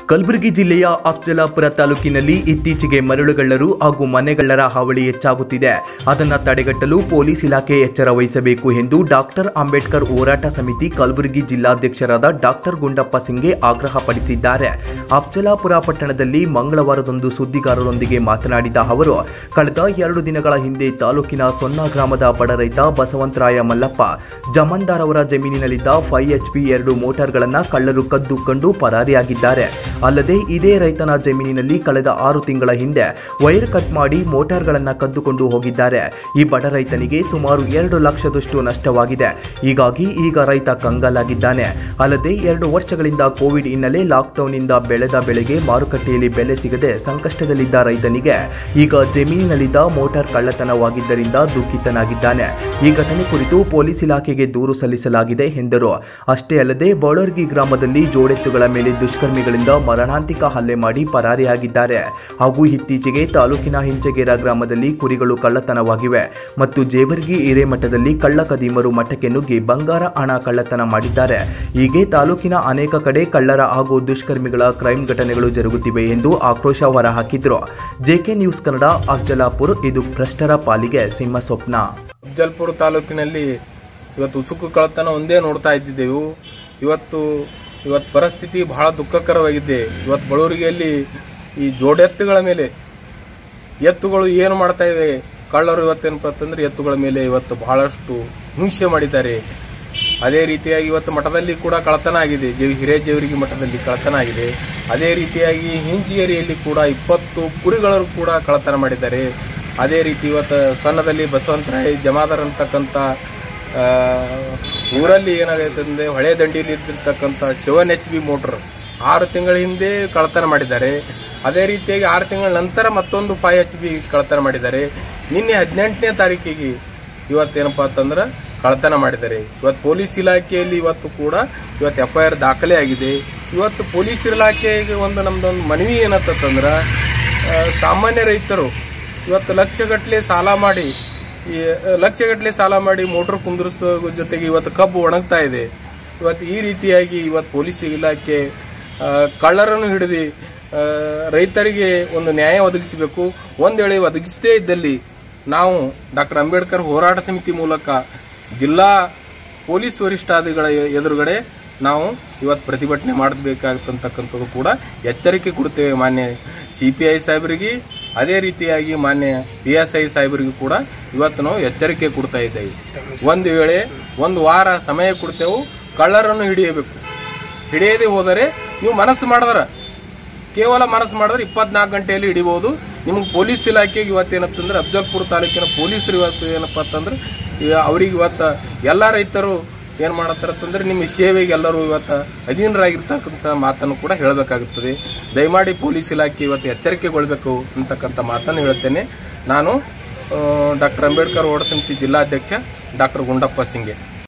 ಕಲಬುರಗಿ ಜಿಲ್ಲೆಯ ಅಫ್ಜಲಾಪುರ ತಾಲೂಕಿನಲ್ಲಿ ಇತ್ತೀಚೆಗೆ ಮರಳುಗಳ್ಳರು ಹಾಗೂ ಮನೆಗಳ್ಳರ ಹಾವಳಿ ಹೆಚ್ಚಾಗುತ್ತಿದೆ ಅದನ್ನು ತಡೆಗಟ್ಟಲು ಪೊಲೀಸ್ ಇಲಾಖೆ ಎಚ್ಚರ ವಹಿಸಬೇಕು ಎಂದು ಡಾಕ್ಟರ್ ಅಂಬೇಡ್ಕರ್ ಹೋರಾಟ ಸಮಿತಿ ಕಲಬುರಗಿ ಜಿಲ್ಲಾಧ್ಯಕ್ಷರಾದ ಡಾಕ್ಟರ್ ಗುಂಡಪ್ಪ ಸಿಂಗೆ ಆಗ್ರಹಪಡಿಸಿದ್ದಾರೆ ಅಫ್ಜಲಾಪುರ ಪಟ್ಟಣದಲ್ಲಿ ಮಂಗಳವಾರದಂದು ಸುದ್ದಿಗಾರರೊಂದಿಗೆ ಮಾತನಾಡಿದ ಅವರು ಕಳೆದ ಎರಡು ದಿನಗಳ ಹಿಂದೆ ತಾಲೂಕಿನ ಸೊನ್ನ ಗ್ರಾಮದ ಬಡ ರೈತ ಬಸವಂತರಾಯ ಮಲ್ಲಪ್ಪ ಜಮಂದಾರ್ ಅವರ ಜಮೀನಿನಲ್ಲಿದ್ದ ಫೈವ್ ಎಚ್ಪಿ ಎರಡು ಮೋಟಾರ್ಗಳನ್ನು ಕಳ್ಳರು ಕದ್ದು ಕಂಡು ಪರಾರಿಯಾಗಿದ್ದಾರೆ ಅಲ್ಲದೆ ಇದೇ ರೈತನ ಜಮೀನಿನಲ್ಲಿ ಕಳೆದ ಆರು ತಿಂಗಳ ಹಿಂದೆ ವೈರ್ ಕಟ್ ಮಾಡಿ ಮೋಟಾರ್ಗಳನ್ನು ಕದ್ದುಕೊಂಡು ಹೋಗಿದ್ದಾರೆ ಈ ಬಡ ರೈತನಿಗೆ ಸುಮಾರು ಎರಡು ಲಕ್ಷದಷ್ಟು ನಷ್ಟವಾಗಿದೆ ಹೀಗಾಗಿ ಈಗ ರೈತ ಕಂಗಾಲಾಗಿದ್ದಾನೆ ಅಲ್ಲದೆ ಎರಡು ವರ್ಷಗಳಿಂದ ಕೋವಿಡ್ ಹಿನ್ನೆಲೆ ಲಾಕ್ಡೌನ್ನಿಂದ ಬೆಳೆದ ಬೆಳೆಗೆ ಮಾರುಕಟ್ಟೆಯಲ್ಲಿ ಬೆಲೆ ಸಿಗದೆ ಸಂಕಷ್ಟದಲ್ಲಿದ್ದ ರೈತನಿಗೆ ಈಗ ಜಮೀನಿನಲ್ಲಿದ್ದ ಮೋಟಾರ್ ಕಳ್ಳತನವಾಗಿದ್ದರಿಂದ ದುಃಖಿತನಾಗಿದ್ದಾನೆ ಈ ಘಟನೆ ಕುರಿತು ಪೊಲೀಸ್ ಇಲಾಖೆಗೆ ದೂರು ಸಲ್ಲಿಸಲಾಗಿದೆ ಎಂದರು ಅಷ್ಟೇ ಅಲ್ಲದೆ ಬೋಳರ್ಗಿ ಗ್ರಾಮದಲ್ಲಿ ಜೋಡೆತ್ತುಗಳ ಮೇಲೆ ದುಷ್ಕರ್ಮಿಗಳಿಂದ ಮರಣಾಂತಿಕ ಹಲ್ಲೆ ಮಾಡಿ ಪರಾರಿಯಾಗಿದ್ದಾರೆ ಹಾಗೂ ಇತ್ತೀಚೆಗೆ ತಾಲೂಕಿನ ಹಿಂಚಗೇರ ಗ್ರಾಮದಲ್ಲಿ ಕುರಿಗಳು ಕಳ್ಳತನವಾಗಿವೆ ಮತ್ತು ಜೇವರ್ಗಿ ಹಿರೇಮಠದಲ್ಲಿ ಕಳ್ಳ ಕದೀಮರು ಮಠಕ್ಕೆ ನುಗ್ಗಿ ಬಂಗಾರ ಹಣ ಕಳ್ಳತನ ಮಾಡಿದ್ದಾರೆ ಹೀಗೆ ತಾಲೂಕಿನ ಅನೇಕ ಕಡೆ ಕಳ್ಳರ ಹಾಗೂ ದುಷ್ಕರ್ಮಿಗಳ ಕ್ರೈಮ್ ಘಟನೆಗಳು ಜರುಗುತ್ತಿವೆ ಎಂದು ಆಕ್ರೋಶ ಹೊರಹಾಕಿದ್ರು ಜೆಕೆ ನ್ಯೂಸ್ ಕನ್ನಡ ಅಫ್ಜಲಾಪುರ್ ಇದು ಭ್ರಷ್ಟರ ಪಾಲಿಗೆ ಸಿಂಹ ಸ್ವಪ್ನ ಅಫ್ಜಲ್ಪುರ ತಾಲೂಕಿನಲ್ಲಿ ಇವತ್ತು ಉಸುಕು ಕಳ್ಳತನ ಒಂದೇ ನೋಡ್ತಾ ಇದ್ದಿದ್ದೆವು ಇವತ್ತು ಇವತ್ತು ಪರಿಸ್ಥಿತಿ ಬಹಳ ದುಃಖಕರವಾಗಿದೆ ಇವತ್ತು ಬಳೂರಿಗೆಯಲ್ಲಿ ಈ ಜೋಡೆತ್ತುಗಳ ಮೇಲೆ ಎತ್ತುಗಳು ಏನು ಮಾಡ್ತಾ ಇವೆ ಕಳ್ಳರು ಇವತ್ತೇನಪ್ಪ ಅಂತಂದ್ರೆ ಎತ್ತುಗಳ ಮೇಲೆ ಇವತ್ತು ಬಹಳಷ್ಟು ಹಿಂಸೆ ಮಾಡಿದ್ದಾರೆ ಅದೇ ರೀತಿಯಾಗಿ ಇವತ್ತು ಮಠದಲ್ಲಿ ಕೂಡ ಕಳತನ ಆಗಿದೆ ಜೇವಿ ಹಿರೇಜೇವರಿಗೆ ಮಠದಲ್ಲಿ ಕಳತನ ಆಗಿದೆ ಅದೇ ರೀತಿಯಾಗಿ ಹಿಂಜಿಗೇರಿಯಲ್ಲಿ ಕೂಡ ಇಪ್ಪತ್ತು ಕುರಿಗಳು ಕೂಡ ಕಳತನ ಮಾಡಿದ್ದಾರೆ ಅದೇ ರೀತಿ ಇವತ್ತು ಸಣ್ಣದಲ್ಲಿ ಬಸವಂತರಾಯ ಜಮಾದಾರ್ ಅಂತಕ್ಕಂಥ ಆ, ಊರಲ್ಲಿ ಏನಾಗೈತೆ ಅಂದ್ರೆ ಹೊಳೆ ದಂಡಿಯಲ್ಲಿ ಇದ್ದಿರ್ತಕ್ಕಂಥ ಸೆವೆನ್ ಎಚ್ ಬಿ ಮೋಟ್ರ್ ಆರು ತಿಂಗಳ ಹಿಂದೆ ಕಳತನ ಮಾಡಿದ್ದಾರೆ ಅದೇ ರೀತಿಯಾಗಿ ಆರು ತಿಂಗಳ ನಂತರ ಮತ್ತೊಂದು ಫೈವ್ ಎಚ್ ಬಿ ಕಳತನ ಮಾಡಿದ್ದಾರೆ ನಿನ್ನೆ ಹದಿನೆಂಟನೇ ತಾರೀಕಿಗೆ ಇವತ್ತೇನಪ್ಪ ಅಂತಂದ್ರೆ ಕಳತನ ಮಾಡಿದ್ದಾರೆ ಇವತ್ತು ಪೊಲೀಸ್ ಇಲಾಖೆಯಲ್ಲಿ ಇವತ್ತು ಕೂಡ ಇವತ್ತು ಎಫ್ ಐ ಆರ್ ದಾಖಲೆ ಆಗಿದೆ ಇವತ್ತು ಪೊಲೀಸ್ ಇಲಾಖೆಗೆ ಒಂದು ನಮ್ದೊಂದು ಮನವಿ ಏನಂತಂದ್ರೆ ಆ, ಸಾಮಾನ್ಯ ರೈತರು ಇವತ್ತು ಲಕ್ಷಗಟ್ಟಲೆ ಸಾಲ ಮಾಡಿ ಈ ಲಕ್ಷಗಟ್ಟಲೆ ಸಾಲ ಮಾಡಿ ಮೋಟರ್ ಕುಂದಿರಿಸೋ ಜೊತೆಗೆ ಇವತ್ತು ಕಬ್ಬು ಒಣಗ್ತಾ ಇದೆ ಇವತ್ತು ಈ ರೀತಿಯಾಗಿ ಇವತ್ತು ಪೊಲೀಸ್ ಇಲಾಖೆ ಆ, ಕಳ್ಳರನ್ನು ಹಿಡಿದು ಆ, ರೈತರಿಗೆ ಒಂದು ನ್ಯಾಯ ಒದಗಿಸಬೇಕು ಒಂದು ವೇಳೆ ಒದಗಿಸದೇ ಇದ್ದಲ್ಲಿ ನಾವು ಡಾಕ್ಟರ್ ಅಂಬೇಡ್ಕರ್ ಹೋರಾಟ ಸಮಿತಿ ಮೂಲಕ ಜಿಲ್ಲಾ ಪೊಲೀಸ್ ವರಿಷ್ಠಾಧಿಗಳ ಎದುರುಗಡೆ ನಾವು ಇವತ್ತು ಪ್ರತಿಭಟನೆ ಮಾಡಬೇಕಾಗತ್ತಂತಕ್ಕಂಥದ್ದು ಕೂಡ ಎಚ್ಚರಿಕೆ ಕೊಡ್ತೇವೆ ಮಾನ್ಯ ಸಿ ಪಿ ಐ ಸಾಹೇಬರಿಗೆ ಅದೇ ರೀತಿಯಾಗಿ ಮಾನ್ಯ ಪಿ ಎಸ್ ಐ ಸಾಹೇಬರಿಗೂ ಕೂಡ ಇವತ್ತು ನಾವು ಎಚ್ಚರಿಕೆ ಕೊಡ್ತಾ ಇದ್ದೇವೆ ಒಂದು ವೇಳೆ ಒಂದು ವಾರ ಸಮಯ ಕೊಡ್ತೇವೆ ಕಳ್ಳರನ್ನು ಹಿಡಿಯಬೇಕು ಹಿಡಿಯದೆ ಹೋದರೆ ನೀವು ಮನಸ್ಸು ಮಾಡಿದ್ರ ಕೇವಲ ಮನಸ್ಸು ಮಾಡಿದ್ರೆ ಇಪ್ಪತ್ನಾಲ್ಕು ಗಂಟೆಯಲ್ಲಿ ಹಿಡಿಬಹುದು ನಿಮಗೆ ಪೊಲೀಸ್ ಇಲಾಖೆಗೆ ಇವತ್ತೇನತ್ತಂದ್ರೆ ಅಫ್ಜಲ್ಪುರ ತಾಲೂಕಿನ ಪೊಲೀಸರು ಇವತ್ತು ಏನಪ್ಪ ಅಂತಂದ್ರೆ ಈಗ ಅವ್ರಿಗೆ ಇವತ್ತು ಎಲ್ಲ ರೈತರು ಏನು ಮಾಡತ್ತಾರಂತಂದ್ರೆ ನಿಮ್ಮ ಸೇವೆಗೆ ಎಲ್ಲರೂ ಇವತ್ತು ಅಧೀನರಾಗಿರ್ತಕ್ಕಂಥ ಮಾತನ್ನು ಕೂಡ ಹೇಳಬೇಕಾಗುತ್ತದೆ ದಯಮಾಡಿ ಪೊಲೀಸ್ ಇಲಾಖೆ ಇವತ್ತು ಎಚ್ಚರಿಕೆಗೊಳ್ಬೇಕು ಅಂತಕ್ಕಂಥ ಮಾತನ್ನು ಹೇಳುತ್ತೇನೆ ನಾನು ಡಾಕ್ಟರ್ ಅಂಬೇಡ್ಕರ್ ಓಡ ಸಮಿತಿ ಜಿಲ್ಲಾಧ್ಯಕ್ಷ ಡಾಕ್ಟರ್ ಗುಂಡಪ್ಪ ಸಿಂಗೆ